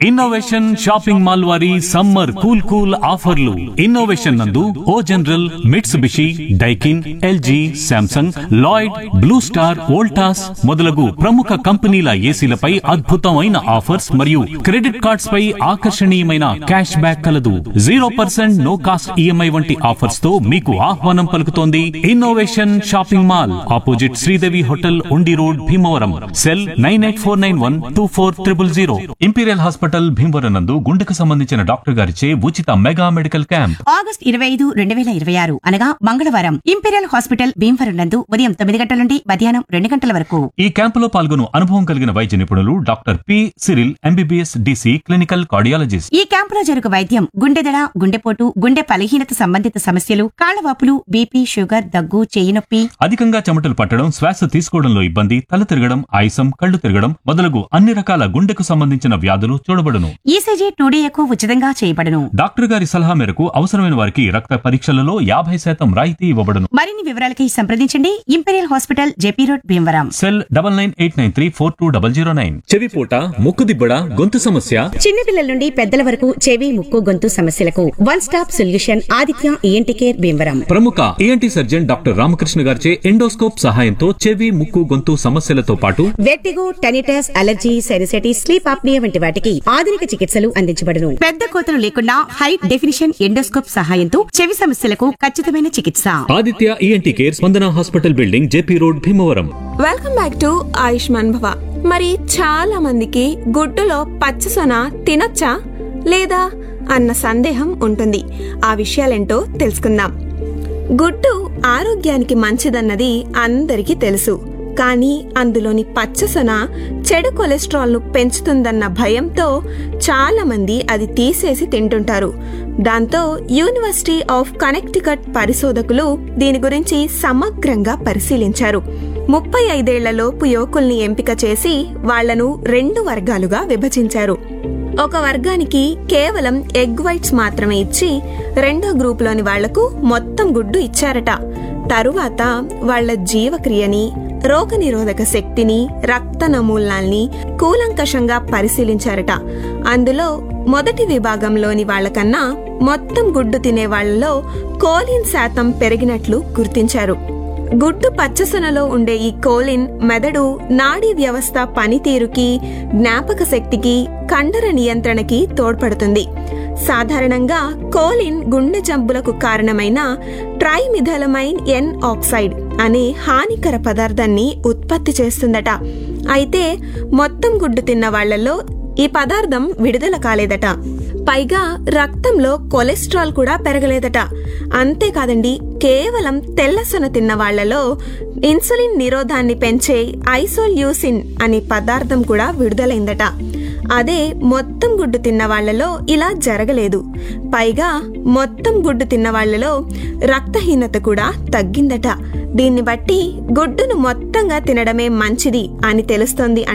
innovation shopping mall వారి summer cool cool ఆఫర్లు innovation నందు O General Mitsubishi Daikin LG Samsung Lloyd Blue Star Voltas మొదలగు ప్రముఖ కంపెనీల ఏసీలపై అద్భుతమైన ఆఫర్స్ మరియు క్రెడిట్ కార్డ్స్ పై ఆకర్షణీయమైన క్యాష్ బ్యాక్ కలదు zero percent no cost EMI వంటి ఆఫర్స్ తో మీకు ఆహ్వానం పలుకుతోంది innovation shopping mall opposite Sridevi hotel Undi road Bhimavaram cell nine eight four nine one two four triple zero imperial hospital Bhimavaram నందు గుండెకు సంబంధించిన డాక్టర్ గారిచే ఉచిత మెగా మెడికల్ క్యాంప్ ఆగస్ట్ ఇరవై ఐదు రెండు వేల ఇరవై ఆరు అనగా మంగళవారం ఇంపీరియల్ హాస్పిటల్ భీమవరం నందు ఉదయం తొమ్మిది గంటల నుండి మధ్యాహ్నం రెండు గంటల వరకు ఈ క్యాంపులో పాల్గొను అనుభవం కలిగిన వైద్య నిపుణులు doctor P Cyril MBBS DC clinical cardiologist ఈ క్యాంపులో జరుగు వైద్యం గుండెదడ గుండెపోటు గుండె బలహీనత సంబంధిత సమస్యలు కాళ్లవాపులు బీపీ షుగర్ దగ్గు చేయి నొప్పి అధికంగా చెమటలు పట్టడం శ్వాస తీసుకోవడంలో ఇబ్బంది తల తిరగడం ఆయాసం కళ్ళు తిరగడం మొదలగు అన్ని రకాల గుండెకు సంబంధించిన వ్యాధులు చూడబడును ఈసీజీ టూడీఏకు ఉచితంగా చేయబడును డాక్టర్ గారి సలహా మేరకు అవసరమైన వారికి రక్త పరీక్షలలో యాభై శాతం రాయితీ ఇవ్వబడును మరిన్ని వివరాలకి సంప్రదించండి imperial hospital JP road Bhimavaram cell double nine eight nine three four two double zero nine చెవిపోట ముక్కు దిబ్బడ గొంతు సమస్య చిన్నపిల్లల నుండి పెద్దల వరకు చెవి ముక్కు గొంతు సమస్యలకు one stop solution Aditya ENT care Bhimavaram ప్రముఖ ఏఎన్టీ సర్జన్ డాక్టర్ రామకృష్ణ గారిచే ఎండోస్కోప్ సహాయంతో చెవి ముక్కు గొంతు సమస్యలతో పాటు vertigo tinnitus allergy sinusitis sleep apnoea వంటి వాటికి ఆధునిక చికిత్సలు అందించబడును పెద్ద కోతలు లేకుండా హై డెఫినిషన్ ఎండోస్కోప్ సహాయంతో చెవి సమస్యలకు ఖచ్చితమైన చికిత్స Aditya ENT care Spandana hospital building JP road Bhimavaram welcome back to Ayushman Bhava మరి చాలా మందికి గుడ్డులో పచ్చసొన తినొచ్చా లేదా అన్న సందేహం ఉంటుంది ఆ విషయాలేంటో తెలుసుకుందాం గుడ్డు ఆరోగ్యానికి మంచిదన్నది అందరికీ తెలుసు కానీ అందులోని పచ్చసొన చెడు కొలెస్ట్రాల్ను పెంచుతుందన్న భయంతో చాలా మంది అది తీసేసి తింటుంటారు దాంతో యూనివర్సిటీ ఆఫ్ కనెక్టికట్ పరిశోధకులు దీని గురించి సమగ్రంగా పరిశీలించారు ముప్పై ఐదేళ్లలోపు యువకుల్ని ఎంపిక చేసి వాళ్లను రెండు వర్గాలుగా విభజించారు ఒక వర్గానికి కేవలం ఎగ్ వైట్స్ మాత్రమే ఇచ్చి రెండో గ్రూపులోని వాళ్లకు మొత్తం గుడ్డు ఇచ్చారట తరువాత వాళ్ల జీవక్రియని రోగనిరోధక శక్తిని రక్త నమూనాల్ని కూలంకషంగా పరిశీలించారట అందులో మొదటి విభాగంలోని వాళ్లకన్నా మొత్తం గుడ్డు తినే వాళ్లలో కోలిన్ శాతం పెరిగినట్లు గుర్తించారు గుడ్డు పచ్చసొనలో ఉండే ఈ కోలిన్ మెదడు నాడీ వ్యవస్థ పనితీరుకి జ్ఞాపక శక్తికి కండర నియంత్రణకి తోడ్పడుతుంది సాధారణంగా కోలిన్ గుండె జబ్బులకు కారణమైన ట్రైమిథలమైన్ ఎన్ ఆక్సైడ్ అనే హానికర పదార్థాన్ని ఉత్పత్తి చేస్తుందట అయితే మొత్తం గుడ్డు తిన్న వాళ్లలో ఈ పదార్థం విడుదల కాలేదట పైగా రక్తంలో కొలెస్ట్రాల్ కూడా పెరగలేదట అంతేకాదండి కేవలం తెల్లసొన తిన్న వాళ్లలో ఇన్సులిన్ నిరోధాన్ని పెంచే ఐసోల్యూసిన్ అనే పదార్థం కూడా విడుదలైందట అదే మొత్తం గుడ్డు తిన్న వాళ్లలో ఇలా జరగలేదు పైగా మొత్తం గుడ్డు తిన్న వాళ్లలో రక్తహీనత కూడా తగ్గిందట దీన్ని బట్టి గుడ్డును మొత్తంగా తినడమే మంచిది అని తెలుస్తోంది